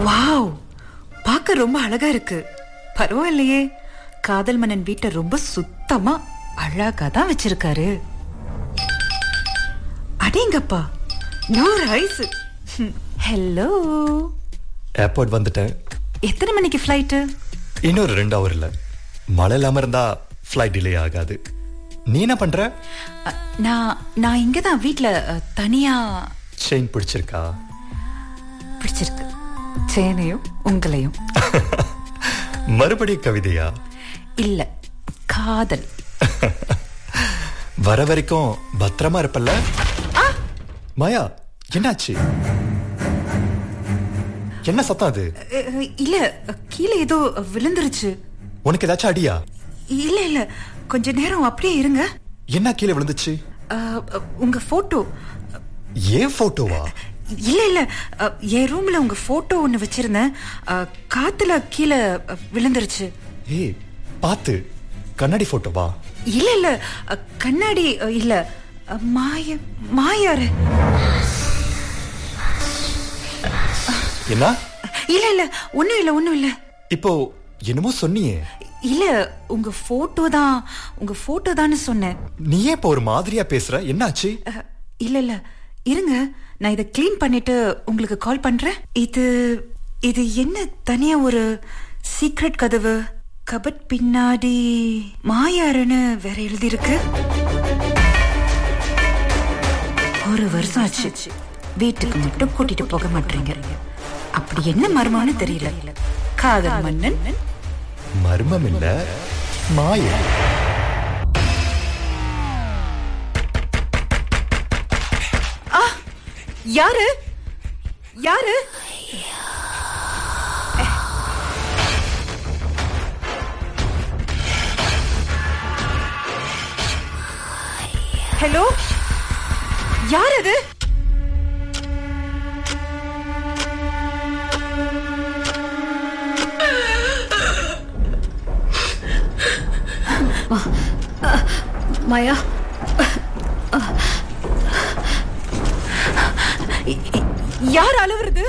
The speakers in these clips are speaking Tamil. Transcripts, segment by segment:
வாவ் பார்க்க ரொம்ப அழகா இருக்கு பரவாயில்லையே காதல் மன்னன் வீட்டை ரொம்ப சுத்தமா அழகா தான் வச்சிருக்காரு அடேங்கப்பா நூறு ஐஸ் ஹலோ ஏர்போர்ட் வந்துட்டேன் எத்தனை மணிக்கு ஃப்ளைட்டு இன்னொரு ரெண்டு ஹவர் இல்ல மழை இல்லாம இருந்தா ஃப்ளைட் டிலே ஆகாது நீ என்ன பண்ற நான் நான் இங்க தான் வீட்ல அ, தனியா செயின் பிடிச்சிருக்கா பிடிச்சிருக்கு சேனையும் உங்களையும் மறுபடியும் கவிதையா இல்ல காதல் வர வரைக்கும் பத்திரமா இருப்பல்ல மாயா என்னாச்சு என்ன சத்தம் அது அ, அ, இல்ல கீழே ஏதோ விழுந்துருச்சு உனக்கு ஏதாச்சும் அடியா இல்ல இல்ல கொஞ்ச நேரம் அப்படியே இருங்க என்ன கீழே விழுந்துச்சு அ, அ, உங்க போட்டோ ஏன் போட்டோவா இல்ல இல்ல அ, என் ரூம்ல உங்க போட்டோ ஒண்ணு வச்சிருந்தேன் அ, காத்துல கீழே அ, விழுந்துருச்சு ஏய் பாத்து கண்ணாடி போட்டோவா இல்ல இல்ல அ, கண்ணாடி அ, இல்ல அ, மாய மாயாரு என்ன இல்ல இல்ல ஒண்ணும் இல்ல ஒண்ணும் இல்ல இப்போ என்னமோ சொன்னியே இல்ல உங்க போட்டோ தான் உங்க போட்டோ தான்னு சொன்னேன் நீ ஏன் இப்போ ஒரு மாதிரியா பேசுற என்னாச்சு அ, இல்ல இல்ல இருங்க நான் இதை க்ளீன் பண்ணிட்டு உங்களுக்கு கால் பண்றேன் இது இது என்ன தனியா ஒரு சீக்ரெட் கதவு கபட் பின்னாடி மாயாருன்னு வேற எழுதியிருக்கு ஒரு வருஷம் ஆச்சு வீட்டுக்கு மட்டும் கூட்டிட்டு போக மாட்டீங்க அப்படி என்ன மர்மம்னு தெரியல காதல் மன்னன் மர்மம் இல்ல மாயம் யாரு யாரு ஹலோ யார் அது மாயா யார் அழுவுறது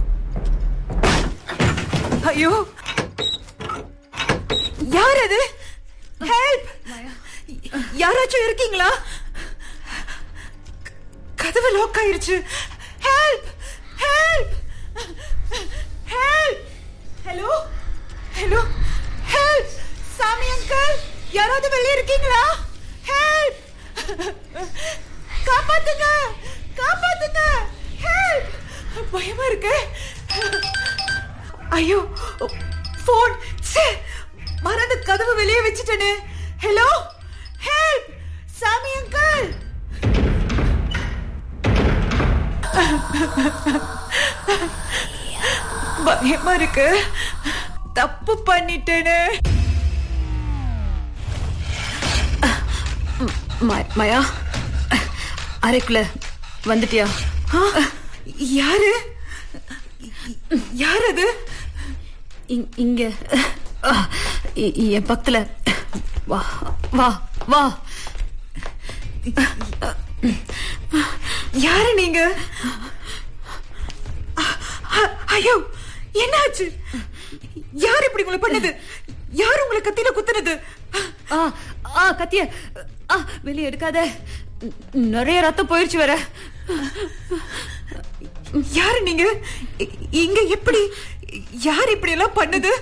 ஐயோ யார் அது ஹெல்ப் யாராச்சும் இருக்கீங்களா கதவு லாக் ஆயிருச்சு help help help hello hello help Samy uncle யாராவது வெளியே இருக்கீங்களா ஹெல்ப் காப்பாத்துங்க காப்பாத்துங்க ஹெல்ப் பயமா இருக்கு ஐயோ போன் மறந்து கதவு வெளியே வச்சுட்டேனே ஹலோ ஹெல்ப் சாமி அங்கிள் பயமா இருக்கு தப்பு பண்ணிட்டேனே மா- மாயா அறைக்குள்ள வந்துட்டியா ஆ, யாரு யார் அது இங்- இங்க ஆ, இ- என் பக்கத்துல வா வா வா யாரு நீங்க அ- அ- ஐயோ என்னாச்சு யார் இப்படி உங்களை பண்ணது யார் உங்களை கத்தியில குத்துனது ஆ ஆ கத்திய ஆ வெளியே எடுக்காத ந- நிறைய ரத்தம் போயிருச்சு வேற யாரு நீங்க இ- இங்க எப்படி யார் இப்படி எல்லாம் பண்ணது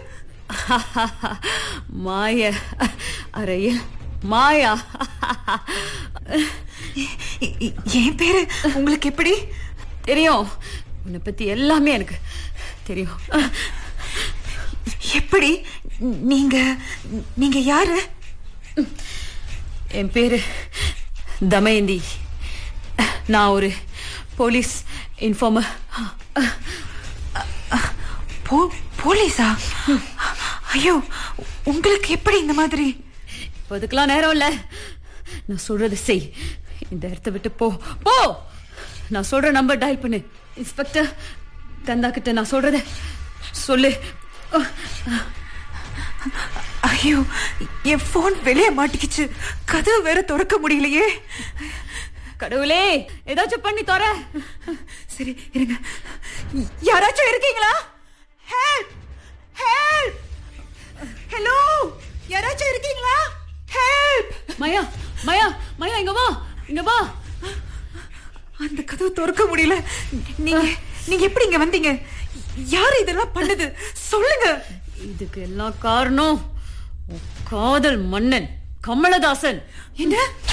மாய அறையில் மாயா இ- இ- என் பேரு உங்களுக்கு எப்படி தெரியும் உன்னை பத்தி எல்லாமே எனக்கு தெரியும் எப்படி நீங்க நீங்க யாரு என் பேரு தமயந்தி நான் ஒரு போலீஸ் இன்ஃபார்மர் போ போலீஸா ஐயோ உங்களுக்கு எப்படி இந்த மாதிரி இப்போ அதுக்கெல்லாம் நேரம் இல்ல நான் சொல்றது செய் இந்த இடத்த விட்டு போ போ நான் சொல்ற நம்பர் டயல் பண்ணு இன்ஸ்பெக்டர் கந்தா கிட்ட நான் சொல்றத சொல்லு ஐயோ என் போன் வெளியே மாட்டிக்கிச்சு கதவு வேற திறக்க முடியலையே கடவுளே ஏதாச்சும் பண்ணி தர சரி இருங்க யாராச்சும் இருக்கீங்களா ஹெல்ப் ஹெல்ப் ஹலோ யாராச்சும் இருக்கீங்களா ஹெல்ப் மயா மயா மயா இங்க வா இங்க வா அந்த கதவு திறக்க முடியல நீங்க நீங்க எப்படி இங்க வந்தீங்க யாரு இதெல்லாம் பண்ணுது சொல்லுங்க இதுக்கு எல்லாம் காரணம் உன் காதல் மன்னன் கமலதாசன் என்ன